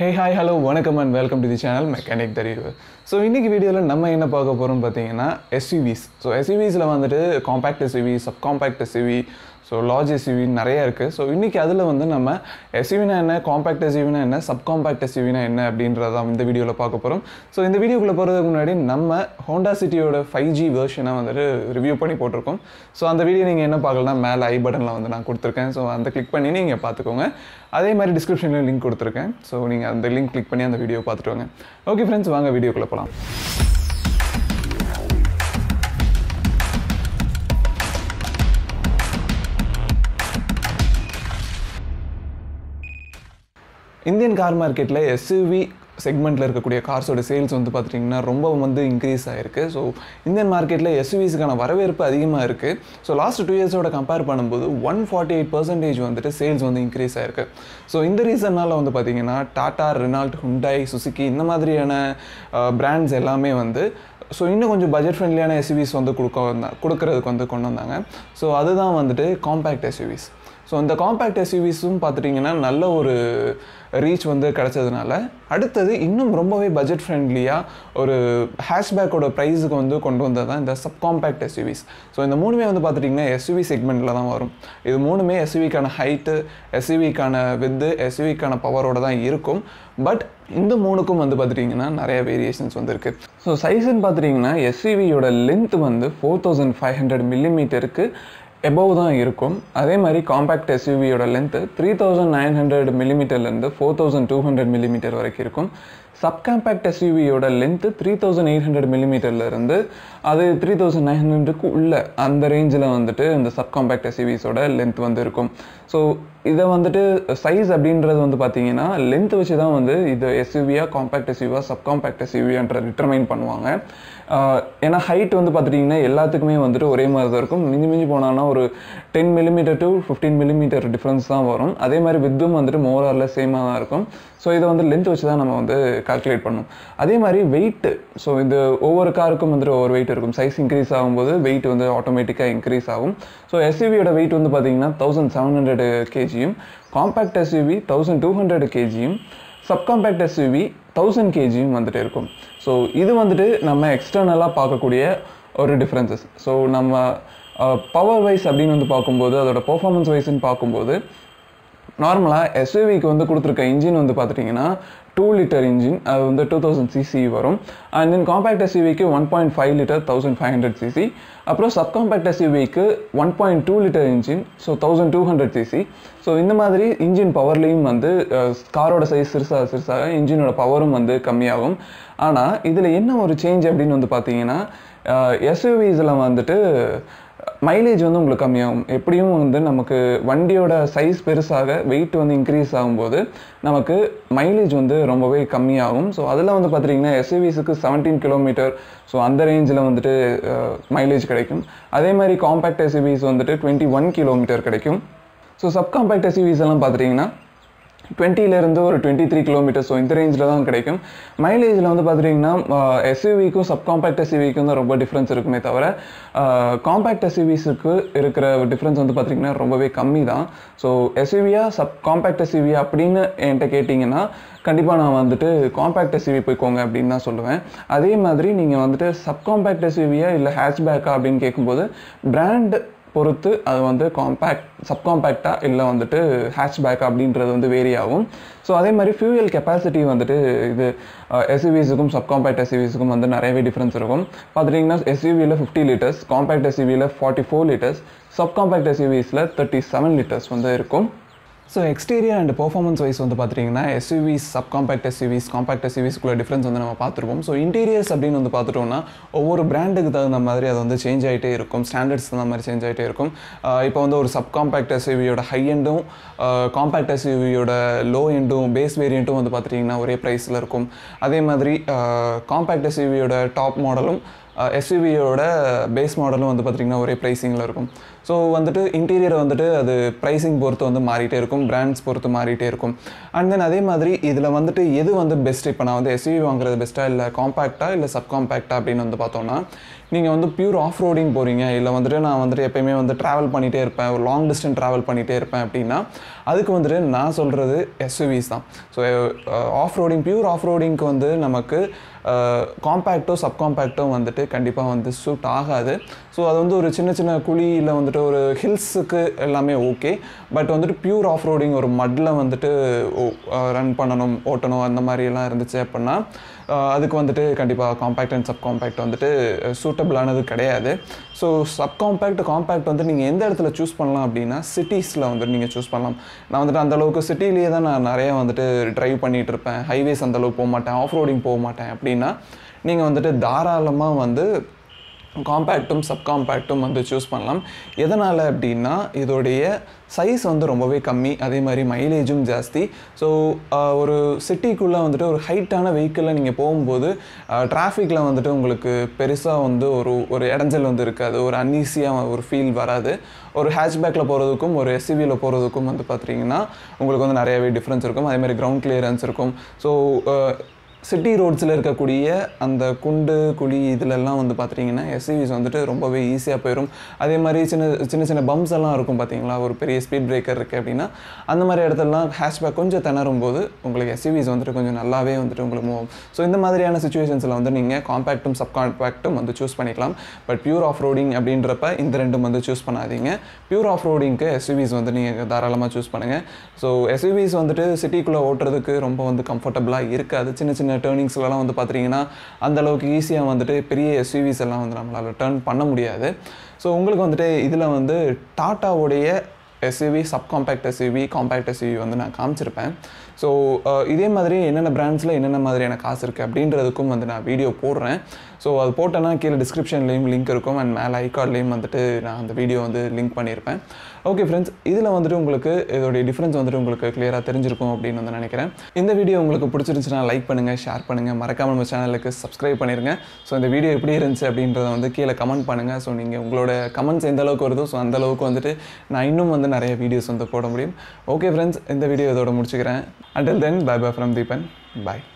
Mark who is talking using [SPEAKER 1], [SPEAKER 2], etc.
[SPEAKER 1] ஹே hi hello வணக்கம் and welcome to the channel mechanic தெரிவு so இன்றைக்கி வீடியோவில் நம்ம என்ன பார்க்க போகிறோம்னு பார்த்தீங்கன்னா எஸ்யூவிஸ் ஸோ எஸ்யூவிஸில் வந்துட்டு compact SUV sub compact SUV so large SUV நிறைய இருக்குது ஸோ இன்றைக்கி அதில் வந்து நம்ம எஸ்யூவினா என்ன காம்பேக்ட் எஸ்யூவினா என்ன சப் காம்பேக்ட் எஸ்யூவினா என்ன அப்படின்றத இந்த வீடியோவில் பார்க்க போகிறோம் ஸோ இந்த வீடியோக்குள்ளே போகிறதுக்கு முன்னாடி நம்ம ஹோண்டா சிட்டியோட ஃபைவ் ஜி வெர்ஷனை வந்துட்டு ரிவ்யூ பண்ணி போட்டிருக்கோம் ஸோ அந்த வீடியோ நீங்கள் என்ன பார்க்கலனா மேலே ஐ பட்டனில் வந்து நான் கொடுத்துருக்கேன் ஸோ அந்த கிளிக் பண்ணி நீங்கள் பார்த்துக்கோங்க அதே மாதிரி டிஸ்கிரிப்ஷனில் லிங்க் கொடுத்துருக்கேன் ஸோ நீங்கள் அந்த லிங்க் கிளிக் பண்ணி அந்த வீடியோ பார்த்துட்டு வாங்க ஓகே ஃப்ரெண்ட்ஸ் வாங்க வீடியோக்குள்ளே போகலாம் இந்தியன் கார் மார்க்கெட்டில் எஸ்யூவி செக்மெண்ட்டில் இருக்கக்கூடிய கார்ஸோட சேல்ஸ் வந்து பார்த்துட்டிங்கன்னா ரொம்ப வந்து இன்க்ரீஸ் ஆகிருக்கு ஸோ இந்தியன் மார்க்கெட்டில் எஸ்யூவிஸ்க்கான வரவேற்பு அதிகமாக இருக்குது ஸோ லாஸ்ட் டூ இயர்ஸோட கம்பேர் பண்ணும்போது ஒன் ஃபார்ட்டி எயிட் பர்சன்டேஜ் வந்துட்டு சேல்ஸ் வந்து இன்க்ரீஸ் ஆகிருக்கு ஸோ இந்த ரீசன்னால் வந்து பார்த்திங்கன்னா டாட்டா ரெனால்ட் ஹுண்டாய் சுசுக்கி இந்த மாதிரியான பிராண்ட்ஸ் எல்லாமே வந்து ஸோ இன்னும் கொஞ்சம் பட்ஜெட் ஃப்ரெண்ட்லியான எஸ்யூவிஸ் வந்து கொடுக்க வந்தா கொடுக்கறதுக்கு வந்து கொண்டு வந்தாங்க ஸோ அதுதான் வந்துட்டு காம்பேக்ட் எஸ்யூவிஸ் ஸோ இந்த காம்பேக்ட் எஸ்யூவிஸும் பார்த்துட்டிங்கன்னா நல்ல ஒரு ரீச் வந்து கிடச்சதுனால அடுத்தது இன்னும் ரொம்பவே பட்ஜெட் ஃப்ரெண்ட்லியாக ஒரு ஹேஷ்பேக்கோட ப்ரைஸுக்கு வந்து கொண்டு வந்தது தான் இந்த சப் காம்பேக்ட் எஸ்யூவிஸ் ஸோ இந்த மூணுமே வந்து பார்த்துட்டிங்கன்னா எஸ்யூவி செக்மெண்ட்டில் தான் வரும் இது மூணுமே எஸ்யூவிக்கான ஹைட்டு எஸ்யூவிக்கான வித்து எஸ்யூவிக்கான பவரோட தான் இருக்கும் பட் இந்த மூணுக்கும் வந்து பார்த்துட்டிங்கன்னா நிறைய வேரியேஷன்ஸ் வந்து இருக்குது ஸோ சைஸ்ன்னு பார்த்துட்டிங்கன்னா எஸ்யூவியோட லென்த் வந்து ஃபோர் தௌசண்ட் ஃபைவ் ஹண்ட்ரட் மில்லிமீட்டருக்கு எபோவ் தான் இருக்கும் அதே மாதிரி காம்பேக்ட் எஸ்யூவியோட length three thousand nine hundred மில்லிமீட்டர்லேருந்து four thousand two hundred millimetre வரைக்கும் இருக்கும் சப் காம்பேக்ட் எஸ்யூவியோட length three thousand eight hundred மில்லிமீட்டர்லேருந்து அது த்ரீ தௌசண்ட் நைன் ஹண்ட்ரடுக்கு உள்ள அந்த ரேஞ்சில் வந்துட்டு இந்த சப் காம்பேக்ட் எஸ்யூவிஸோட லென்த் வந்து இருக்கும் ஸோ இதை வந்துட்டு சைஸ் அப்படின்றது வந்து பார்த்தீங்கன்னா லென்த் வச்சு தான் வந்து இது எஸ்யூவியா காம்பேக்ட் எஸ்யூவா சப் காம்பேக்ட் எஸ்யூவியான்ற டிட்டர்மைன் பண்ணுவாங்க ஏன்னா ஹைட் வந்து பார்த்துட்டிங்கன்னா எல்லாத்துக்குமே வந்துட்டு ஒரே மாதிரி தான் இருக்கும் மிஞ்சி மிஞ்சி போனான்னா ஒரு ten millimetre to fifteen millimetre difference தான் வரும் அதே மாதிரி வித்தும் வந்துட்டு மோராரில் சேமாக தான் இருக்கும் ஸோ இதை வந்து லென்த் வச்சு தான் நம்ம வந்து கால்குலேட் பண்ணணும் அதே மாதிரி வெயிட்டு ஸோ இது ஒவ்வொரு காருக்கும் வந்துட்டு ஒவ்வொரு வெயிட் இருக்கும் சைஸ் இன்க்ரீஸ் ஆகும்போது வெயிட் வந்து ஆட்டோமேட்டிக்காக இன்க்ரீஸ் ஆகும் ஸோ எஸ்யூவியோட வெயிட் வந்து பார்த்தீங்கன்னா தௌசண்ட் செவன் ஹண்ட்ரட் கேஜியும் compact SUV thousand two hundred கேஜியும் சப்காம்பேக்ட் எஸ்யூவி தௌசண்ட் கேஜியும் வந்துட்டு இருக்கும் ஸோ இது வந்துட்டு நம்ம எக்ஸ்டர்னலாக பார்க்கக்கூடிய ஒரு டிஃப்ரென்சஸ் ஸோ நம்ம பவர் வைஸ் அப்படின்னு வந்து பார்க்கும்போது அதோட பர்ஃபார்மன்ஸ் வைஸ்ன்னு பார்க்கும்போது நார்மலாக எஸ்யூவிக்கு வந்து கொடுத்துருக்க இன்ஜின் வந்து பார்த்துட்டிங்கன்னா டூ லிட்டர் இன்ஜின் அது வந்து டூ தௌசண்ட் சிசி வரும் அண்ட் தென் காம்பேக்ட் எஸ்யூவிக்கு one point five litre thousand five hundred CC அப்புறம் சப் காம்பேக்ட் எஸ்யூவிக்கு one point two litre engine so thousand two hundred CC so இந்த மாதிரி இன்ஜின் பவர்லேயும் வந்து காரோட சைஸ் சிறுசாக சிறுசாக இன்ஜினோட பவரும் வந்து கம்மியாகும் ஆனால் இதில் என்ன ஒரு சேஞ்ச் அப்படின்னு வந்து பார்த்தீங்கன்னா எஸ்யூவிஸில் வந்துட்டு மைலேஜ் வந்து உங்களுக்கு கம்மியாகும் எப்படியும் வந்து நமக்கு வண்டியோட சைஸ் பெருசாக வெயிட் வந்து இன்க்ரீஸ் ஆகும்போது நமக்கு மைலேஜ் வந்து ரொம்பவே கம்மியாகும் ஸோ அதில் வந்து பார்த்துட்டிங்கன்னா எஸ்யூவிஸுக்கு செவன்டீன் கிலோமீட்டர் ஸோ அந்த ரேஞ்சில் வந்துட்டு மைலேஜ் கிடைக்கும் அதே மாதிரி காம்பேக்ட் எஸ்யூவிஸ் வந்துட்டு டுவெண்ட்டி ஒன் கிலோமீட்டர் கிடைக்கும் ஸோ சப் காம்பேக்ட் எஸ்யூவிஸ் எல்லாம் பார்த்துட்டிங்கன்னா டுவெண்ட்டிலேருந்து ஒரு டுவெண்ட்டி த்ரீ கிலோமீட்டர் ஸோ இந்த ரேஞ்சில் தான் கிடைக்கும் மைலேஜில் வந்து பார்த்துட்டிங்கன்னா எஸ்யூவிக்கும் சப் காம்பேக்ட் எஸ்யூவிக்கும் தான் ரொம்ப டிஃப்ரென்ஸ் இருக்குமே தவிர காம்பேக்ட் எஸ்யூவிஸுக்கு இருக்கிற டிஃப்ரென்ஸ் வந்து பார்த்திங்கன்னா ரொம்பவே கம்மி தான் ஸோ எஸ்யூவியா சப் காம்பேக்ட் எஸ்யூவியா அப்படின்னு என்கிட்ட கேட்டிங்கன்னா கண்டிப்பாக நான் வந்துட்டு காம்பேக்ட் எஸ்யூவி போய்க்கோங்க அப்படின்னு தான் சொல்லுவேன் அதே மாதிரி நீங்கள் வந்துட்டு சப் காம்பேக்ட் எஸ்யூவியா இல்லை ஹேட்ச்பேக்கா அப்படின்னு கேட்கும்போது பிராண்ட் பொறுத்து அது வந்து காம்பேக்ட் சப்காம்பேக்டாக இல்லை வந்துட்டு ஹேட்ச்பேக் அப்படின்றது வந்து வேரி ஆகும் ஸோ அதே மாதிரி ஃபியூயல் கெப்பாசிட்டி வந்துட்டு இது எஸ்யூவிஸுக்கும் சப்காம்பேக்ட் எஸ்யூவிஸுக்கும் வந்து நிறையவே டிஃப்ரென்ஸ் இருக்கும் பார்த்துட்டிங்கன்னா எஸ்யூவியில் ஃபிஃப்டி லிட்டர்ஸ் காம்பேக்ட் எஸ்யூவியில் ஃபார்ட்டி ஃபோர் லிட்டர்ஸ் சப்காம்பேக்ட் எஸ்யூவிஸில் தேர்ட்டி செவன் லிட்டர்ஸ் வந்து இருக்கும் so exterior and performance wise வந்து பார்த்துட்டிங்கன்னா SUVs sub compact SUVs compact எஸ்யூவிஸ்க்குள்ள டிஃப்ரென்ஸ் வந்து நம்ம பார்த்துருப்போம் ஸோ இன்டீரியர்ஸ் அப்படின்னு வந்து பார்த்துட்டோம்னா ஒவ்வொரு பிராண்டுக்கு தகுந்த மாதிரி அது வந்து சேஞ்ச் ஆகிட்டே இருக்கும் ஸ்டாண்டர்ட்ஸ் தகுந்த மாதிரி சேஞ்ச் ஆகிட்டே இருக்கும் இப்போ வந்து ஒரு சப் காம்பேக்ட் எஸ்யூவியோட ஹை எண்டும் காம்பேக்ட் எஸ்யூவியோட லோ எண்டும் பேஸ் வேரியண்ட்டும் வந்து பார்த்துட்டிங்கன்னா ஒரே ப்ரைஸில் இருக்கும் அதே மாதிரி காம்பேக்ட் எஸ்யூவியோட டாப் மாடலும் எஸ்யூவியோட பேஸ் மாடலும் வந்து பார்த்திங்கன்னா ஒரே ப்ரைஸிங்கில் இருக்கும் ஸோ வந்துட்டு இன்டீரியரை வந்துட்டு அது ப்ரைஸிங் பொறுத்து வந்து மாறிட்டே இருக்கும் பிராண்ட்ஸ் பொறுத்து மாறிட்டே இருக்கும் அண்ட் தென் அதே மாதிரி இதில் வந்துட்டு எது வந்து பெஸ்ட் இப்போ நான் வந்து எஸ்யூவி வாங்குறது பெஸ்ட்டாக இல்லை காம்பேக்டாக இல்லை சப் காம்பேக்டாக அப்படின்னு வந்து பார்த்தோன்னா நீங்கள் வந்து பியூர் ஆஃப் ரோடிங் போகிறீங்க இல்லை வந்துட்டு நான் வந்துட்டு எப்பயுமே வந்து ட்ராவல் பண்ணிகிட்டே இருப்பேன் ஒரு லாங் டிஸ்டன்ஸ் ட்ராவல் பண்ணிகிட்டே இருப்பேன் அப்படின்னா அதுக்கு வந்துட்டு நான் சொல்கிறது எஸ்யூவிஸ் தான் so off roading pure off ரோடிங்க்கு வந்து நமக்கு காம்பேக்டோ சப்காம்பேக்டோ வந்துட்டு கண்டிப்பாக வந்து சூட் ஆகாது ஸோ அது வந்து ஒரு சின்ன சின்ன குழியில் வந்துட்டு ஒரு ஹில்ஸுக்கு எல்லாமே ஓகே பட் வந்துட்டு பியூர் ஆஃப் ரோடிங் ஒரு மட்டில் வந்துட்டு ரன் பண்ணணும் ஓட்டணும் அந்த மாதிரியெல்லாம் இருந்துச்சு அப்படின்னா அஹ், அதுக்கு வந்துட்டு கண்டிப்பாக காம்பேக்ட் அண்ட் சப்காம்பேக்ட் வந்துட்டு சூட்டபிளானது கிடையாது ஸோ சப்காம்பேக்ட் காம்பேக்ட் வந்து நீங்கள் எந்த இடத்துல சூஸ் பண்ணலாம் அப்படின்னா சிட்டிஸில் வந்துட்டு நீங்கள் சூஸ் பண்ணலாம் நான் வந்துட்டு அந்த அளவுக்கு சிட்டிலேயே தான் நான் நிறைய வந்துட்டு ட்ரைவ் பண்ணிகிட்டு இருப்பேன் ஹைவேஸ் அந்த அளவுக்கு போக மாட்டேன் ஆஃப் ரோடிங் போக மாட்டேன் அப்படின்னா நீங்கள் வந்துட்டு தாராளமாக வந்து காம்பேக்ட்டும் சப்காம்பேக்ட்டும் வந்து சூஸ் பண்ணலாம் எதனால் அப்படின்னா இதோடைய சைஸ் வந்து ரொம்பவே கம்மி அதே மாதிரி மைலேஜும் ஜாஸ்தி ஸோ ஒரு சிட்டிக்குள்ளே வந்துட்டு ஒரு ஹைட்டான வெஹிக்கிளில் நீங்கள் போகும்போது டிராஃபிக்கில் வந்துட்டு உங்களுக்கு பெருசாக வந்து ஒரு ஒரு இடைஞ்சல் வந்து இருக்காது ஒரு அன்ஈஸியாக ஒரு ஃபீல் வராது ஒரு ஹேட்ச்பேக்கில் போகிறதுக்கும் ஒரு எஸ்யூவியில் போகிறதுக்கும் வந்து பார்த்தீங்கன்னா உங்களுக்கு வந்து நிறையவே டிஃப்ரென்ஸ் இருக்கும் அதே மாதிரி கிரவுண்ட் கிளியரன்ஸ் இருக்கும் ஸோ சிட்டி ரோட்ஸில் இருக்கக்கூடிய அந்த குண்டு குழி இதிலெல்லாம் வந்து பார்த்துட்டிங்கன்னா எஸ்யூவிஸ் வந்துட்டு ரொம்பவே ஈஸியாக போயிடும் அதே மாதிரி சின்ன சின்ன சின்ன பம்ப்ஸ் எல்லாம் இருக்கும் பார்த்தீங்களா ஒரு பெரிய ஸ்பீட் பிரேக்கர் இருக்குது அப்படின்னா அந்த மாதிரி இடத்துலலாம் ஹேஷ்பேக் கொஞ்சம் திணறும் போது உங்களுக்கு எஸ்யூவிஸ் வந்துட்டு கொஞ்சம் நல்லாவே வந்துட்டு உங்களுக்கு மூவ் ஸோ இந்த மாதிரியான சுச்சுவேஷன்ஸில் வந்து நீங்கள் காம்பேக்ட்டும் சப்காம்பேக்ட்டும் வந்து சூஸ் பண்ணிக்கலாம் பட் பியூர் ஆஃப் ரோடிங் அப்படின்றப்ப இந்த ரெண்டும் வந்து சூஸ் பண்ணாதீங்க பியூர் ஆஃப் ரோடிங்க்கு எஸ்யூவிஸ் வந்து நீங்கள் தாராளமாக சூஸ் பண்ணுங்கள் ஸோ எஸ்யூவிஸ் வந்துட்டு சிட்டிக்குள்ளே ஓட்டுறதுக்கு ரொம்ப வந்து கம்ஃபர்டபுளாக இருக்காது சின்ன சின்ன டேர்னிங்ஸ்லலாம் வந்து பார்த்துட்டிங்கன்னா அந்த அளவுக்கு ஈஸியாக வந்துட்டு பெரிய எஸ்யூவிஸ் எல்லாம் வந்து நம்மளால் டேர்ன் பண்ண முடியாது ஸோ உங்களுக்கு வந்துட்டு இதில் வந்து டாட்டாவுடைய SUV subcompact SUV compact SUV வந்து நான் காமிச்சிருப்பேன் ஸோ இதே மாதிரி என்னென்ன பிராண்ட்ஸில் என்னென்ன மாதிரியான காசு இருக்குது அப்படின்றதுக்கும் வந்து நான் வீடியோ போடுறேன் ஸோ அது போட்டேன்னா கீழே டிஸ்கிரிப்ஷன்லேயும் லிங்க் இருக்கும் அண்ட் மேலே ஐகார்ட்லேயும் வந்துட்டு நான் அந்த வீடியோ வந்து லிங்க் பண்ணியிருப்பேன் ஓகே ஃப்ரெண்ட்ஸ் இதில் வந்துட்டு உங்களுக்கு இதோடைய டிஃப்ரென்ஸ் வந்துட்டு உங்களுக்கு கிளியராக தெரிஞ்சிருக்கும் அப்படின்னு வந்து நினைக்கிறேன் இந்த வீடியோ உங்களுக்கு பிடிச்சிருந்துச்சுன்னா லைக் பண்ணுங்கள் ஷேர் பண்ணுங்கள் மறக்காம நம்ம சேனலுக்கு சப்ஸ்கிரைப் பண்ணிடுங்க ஸோ இந்த வீடியோ எப்படி இருந்துச்சு அப்படின்றத வந்து கீழே கமெண்ட் பண்ணுங்கள் ஸோ நீங்கள் உங்களோட கமெண்ட்ஸ் எந்த அளவுக்கு வருதோ ஸோ அந்த அளவுக்கு வந்துட்டு நான் இன்னும் வந்து நிறைய வீடியோஸ் வந்து போட முடியும் ஓகே ஃப்ரெண்ட்ஸ் இந்த வீடியோ இதோட முடிச்சுக்கிறேன் until then bye bye from Deepan bye